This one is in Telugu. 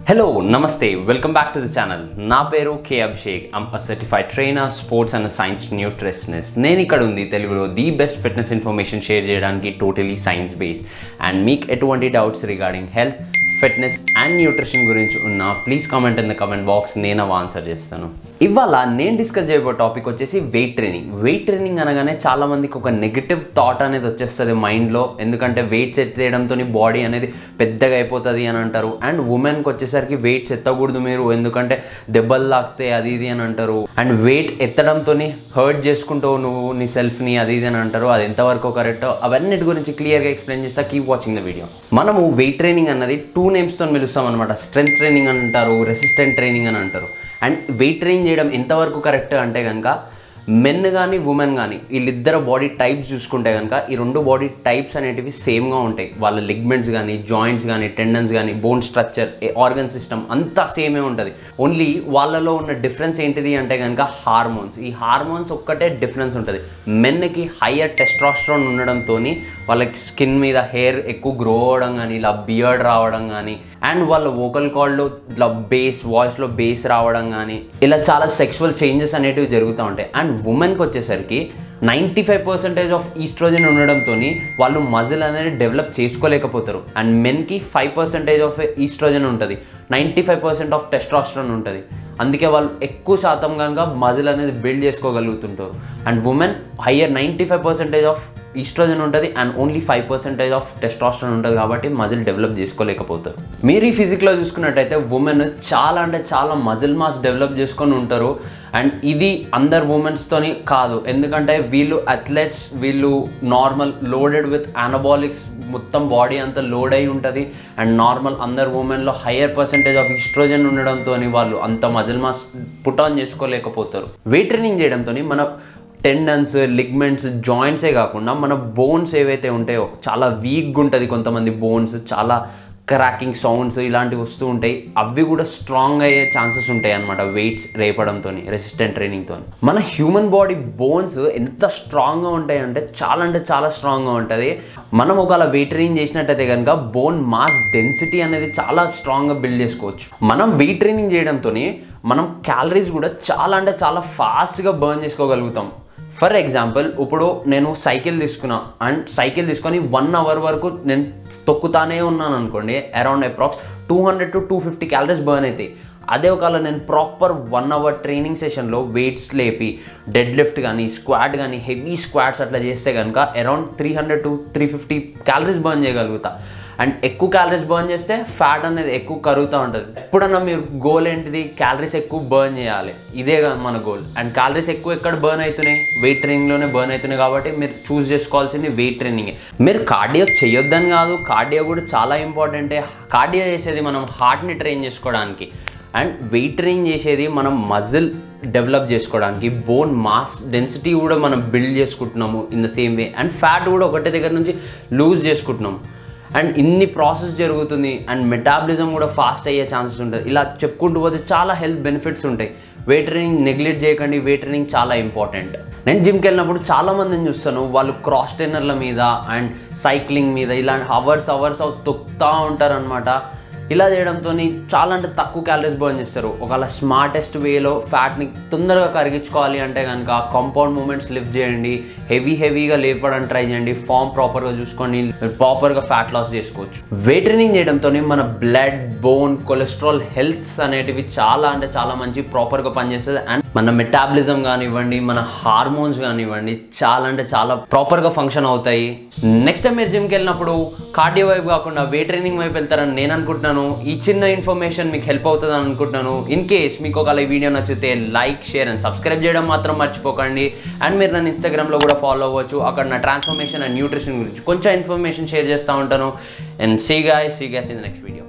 హలో నమస్తే welcome back to the channel నా పేరు K Abhishek I'm a certified trainer sports and science nutritionist నేను ఇక్కడ ఉంది తెలుగులో the best fitness information share చేయడానికి టోటలీ సైన్స్ బేస్ అండ్ మీకు ఎటువంటి doubts regarding health fitness and nutrition గురించి ఉన్న please comment in the comment box నేను అవి ఆన్సర్ చేస్తాను ఇవాళ నేను డిస్కస్ చేయబో టాపిక్ వచ్చేసి వెయిట్ ట్రైనింగ్ వెయిట్ ట్రైనింగ్ అనగానే చాలా మందికి ఒక నెగిటివ్ థాట్ అనేది వచ్చేస్తుంది మైండ్లో ఎందుకంటే వెయిట్స్ ఎత్తేయడంతో బాడీ అనేది పెద్దగా అయిపోతుంది అని అంటారు అండ్ ఉమెన్కి వచ్చేసరికి వెయిట్స్ ఎత్తకూడదు మీరు ఎందుకంటే దెబ్బలు తాకితే అది ఇది అని అంటారు అండ్ వెయిట్ ఎత్తడంతో హర్ట్ చేసుకుంటావు నువ్వు నీ సెల్ఫ్ని అది ఇది అని అంటారు అది ఎంతవరకు కరెక్టో అవన్నిటి గురించి క్లియర్గా ఎక్స్ప్లెయిన్ చేస్తా కీప్ వాచింగ్ ద వీడియో మనము వెయిట్ ట్రైనింగ్ అన్నది టూ నేమ్స్తో పిలుస్తాం అనమాట స్ట్రెంత్ ట్రైనింగ్ అని అంటారు రెసిస్టెంట్ ట్రైనింగ్ అని అంటారు అండ్ వెయిట్ ట్రైన్ చేయడం ఎంతవరకు కరెక్ట్ అంటే కనుక మెన్ కానీ ఉమెన్ కానీ వీళ్ళిద్దరు బాడీ టైప్స్ చూసుకుంటే కనుక ఈ రెండు బాడీ టైప్స్ అనేటివి సేమ్గా ఉంటాయి వాళ్ళ లిగ్మెంట్స్ కానీ జాయింట్స్ కానీ టెండన్స్ కానీ బోన్ స్ట్రక్చర్ ఆర్గన్ సిస్టమ్ అంతా సేమే ఉంటుంది ఓన్లీ వాళ్ళలో ఉన్న డిఫరెన్స్ ఏంటిది అంటే కనుక హార్మోన్స్ ఈ హార్మోన్స్ ఒక్కటే డిఫరెన్స్ ఉంటుంది మెన్కి హయ్యర్ టెస్ట్రాస్ట్రాన్ ఉండడంతో వాళ్ళకి స్కిన్ మీద హెయిర్ ఎక్కువ గ్రో అవ్వడం కానీ ఇలా బియర్డ్ రావడం కానీ అండ్ వాళ్ళ వోకల్ కాల్లో ఇట్లా బేస్ వాయిస్లో బేస్ రావడం కానీ ఇలా చాలా సెక్సువల్ చేంజెస్ అనేటివి జరుగుతూ ఉంటాయి అండ్ ఉమెన్కి వచ్చేసరికి ninety five percentage of oestrogen ఉండడంతో వాళ్ళు మజిల్ అనేది డెవలప్ చేసుకోలేకపోతారు అండ్ మెన్కి ఫైవ్ పర్సెంటేజ్ ఆఫ్ ఈస్ట్రోజన్ ఉంటుంది ninety five percent of testosterone ఉంటుంది అందుకే వాళ్ళు ఎక్కువ శాతం కనుక మజిల్ అనేది బిల్డ్ చేసుకోగలుగుతుంటారు and women higher ninety five percentage of oestrogen ఉంటుంది and only five percentage of testosterone ఉంటుంది కాబట్టి మజిల్ డెవలప్ చేసుకోలేకపోతారు మీరు ఈ ఫిజిక్లో చూసుకున్నట్టయితే ఉమెన్ చాలా అంటే చాలా మజిల్ మాస్ డెవలప్ చేసుకొని ఉంటారు అండ్ ఇది అందరు ఉమెన్స్తోని కాదు ఎందుకంటే వీళ్ళు అథ్లెట్స్ వీళ్ళు నార్మల్ లోడెడ్ విత్ అనబాలిక్స్ మొత్తం బాడీ అంతా లోడ్ అయి ఉంటుంది అండ్ నార్మల్ అందరు ఉమెన్లో హయ్యర్ పర్సెంటేజ్ ఆఫ్ ఈస్ట్రోజన్ ఉండడంతో వాళ్ళు అంత మజిల్ మాస్ పుట్ ఆన్ చేసుకోలేకపోతారు వెయిట్ ట్రైనింగ్ చేయడంతో మన టెండన్స్ లిగ్మెంట్స్ జాయింట్సే కాకుండా మన బోన్స్ ఏవైతే ఉంటాయో చాలా వీక్గా ఉంటుంది కొంతమంది బోన్స్ చాలా క్రాకింగ్ సౌండ్స్ ఇలాంటివి వస్తూ ఉంటాయి అవి కూడా స్ట్రాంగ్ అయ్యే ఛాన్సెస్ ఉంటాయి అనమాట వెయిట్స్ రేపడంతో రెసిస్టెంట్ ట్రైనింగ్తో మన హ్యూమన్ బాడీ బోన్స్ ఎంత స్ట్రాంగ్గా ఉంటాయి అంటే చాలా అంటే చాలా స్ట్రాంగ్గా ఉంటుంది మనం ఒకవేళ వెయిట్ ట్రైనింగ్ చేసినట్టయితే కనుక బోన్ మాస్ డెన్సిటీ అనేది చాలా స్ట్రాంగ్గా బిల్డ్ చేసుకోవచ్చు మనం వెయిట్ ట్రైనింగ్ చేయడంతో మనం క్యాలరీస్ కూడా చాలా అంటే చాలా ఫాస్ట్గా బర్న్ చేసుకోగలుగుతాం ఫర్ ఎగ్జాంపుల్ ఇప్పుడు నేను సైకిల్ తీసుకున్నా అండ్ సైకిల్ తీసుకొని వన్ అవర్ వరకు నేను తొక్కుతానే ఉన్నాను అనుకోండి around approx two hundred to two fifty calories burn అవుతాయి అదే ఒకవేళ నేను ప్రాపర్ వన్ అవర్ ట్రైనింగ్ సెషన్లో వెయిట్స్ లేపి డెడ్ లిఫ్ట్ కానీ స్క్వాట్ కానీ హెవీ స్క్వాట్స్ అట్లా చేస్తే కనుక around three hundred to three fifty calories burn చేయగలుగుతా అండ్ ఎక్కువ క్యాలరీస్ బర్న్ చేస్తే ఫ్యాట్ అనేది ఎక్కువ కరుగుతూ ఉంటుంది ఎప్పుడన్నా మీరు గోల్ ఏంటిది క్యాలరీస్ ఎక్కువ బర్న్ చేయాలి ఇదే కదా మన గోల్ అండ్ క్యాలరీస్ ఎక్కువ ఎక్కడ బర్న్ అవుతున్నాయి వెయిట్ ట్రైనింగ్లోనే బర్న్ అవుతున్నాయి కాబట్టి మీరు చూస్ చేసుకోవాల్సింది వెయిట్ ట్రైనింగ్ మీరు కార్డియో చేయొద్దని కాదు కార్డియో కూడా చాలా ఇంపార్టెంటే కార్డియో చేసేది మనం హార్ట్ని ట్రైన్ చేసుకోవడానికి అండ్ వెయిట్ ట్రైన్ చేసేది మనం మజిల్ డెవలప్ చేసుకోవడానికి బోన్ మాస్ డెన్సిటీ కూడా మనం బిల్డ్ చేసుకుంటున్నాము in the same way and fat కూడా ఒకటే దగ్గర నుంచి లూజ్ చేసుకుంటున్నాము అండ్ ఇన్ని ప్రాసెస్ జరుగుతుంది అండ్ మెటాబలిజం కూడా ఫాస్ట్ అయ్యే ఛాన్సెస్ ఉంటుంది ఇలా చెప్పుకుంటూ పోతే చాలా హెల్త్ బెనిఫిట్స్ ఉంటాయి వెయిట్ ట్రైనింగ్ నెగ్లెక్ట్ చేయకండి వెయిట్ ట్రైనింగ్ చాలా ఇంపార్టెంట్ నేను జిమ్కి వెళ్ళినప్పుడు చాలా మందిని చూస్తాను వాళ్ళు క్రాస్ ట్రైనర్ల మీద అండ్ సైక్లింగ్ మీద ఇలాంటి అవర్స్ అవర్స్ తొక్కుతూ ఉంటారనమాట ఇలా చేయడంతో చాలా అంటే తక్కువ క్యాలరీస్ బర్న్ చేస్తారు ఒకవేళ స్మార్టెస్ట్ వేలో ఫ్యాట్ని తొందరగా కరిగించుకోవాలి అంటే కనుక కాంపౌండ్ మూమెంట్స్ లిఫ్ట్ చేయండి హెవీ హెవీగా లేపడానికి ట్రై చేయండి ఫామ్ ప్రాపర్గా చూసుకొని ప్రాపర్గా ఫ్యాట్ లాస్ చేసుకోవచ్చు వెయిట్ ట్రైనింగ్ చేయడంతో మన బ్లడ్ బోన్ కొలెస్ట్రాల్ హెల్త్ అనేటివి చాలా అంటే చాలా మంచి ప్రాపర్గా పనిచేస్తుంది అండ్ మన మెటాబలిజం కానివ్వండి మన హార్మోన్స్ కానివ్వండి చాలా అంటే చాలా ప్రాపర్గా ఫంక్షన్ అవుతాయి నెక్స్ట్ టైం మీరు జిమ్కి వెళ్ళినప్పుడు కార్డియో వైపు కాకుండా వెయిట్ ట్రైనింగ్ వైపు వెళ్తారని నేను అనుకుంటున్నాను ఈ చిన్న ఇన్ఫర్మేషన్ మీకు హెల్ప్ అవుతుంది అనుకుంటున్నాను ఇన్ కేస్ మీకు ఒకవేళ ఈ వీడియో నచ్చితే లైక్ షేర్ అండ్ సబ్స్క్రైబ్ చేయడం మాత్రం మర్చిపోకండి అండ్ మీరు నన్ను ఇన్స్టాగ్రామ్లో కూడా ఫాలో అవ్వచ్చు అక్కడ నా ట్రాన్స్ఫర్మేషన్ అండ్ న్యూట్రిషన్ గురించి కొంచెం ఇన్ఫర్మేషన్ షేర్ చేస్తూ ఉంటాను and see guys see guys in the next video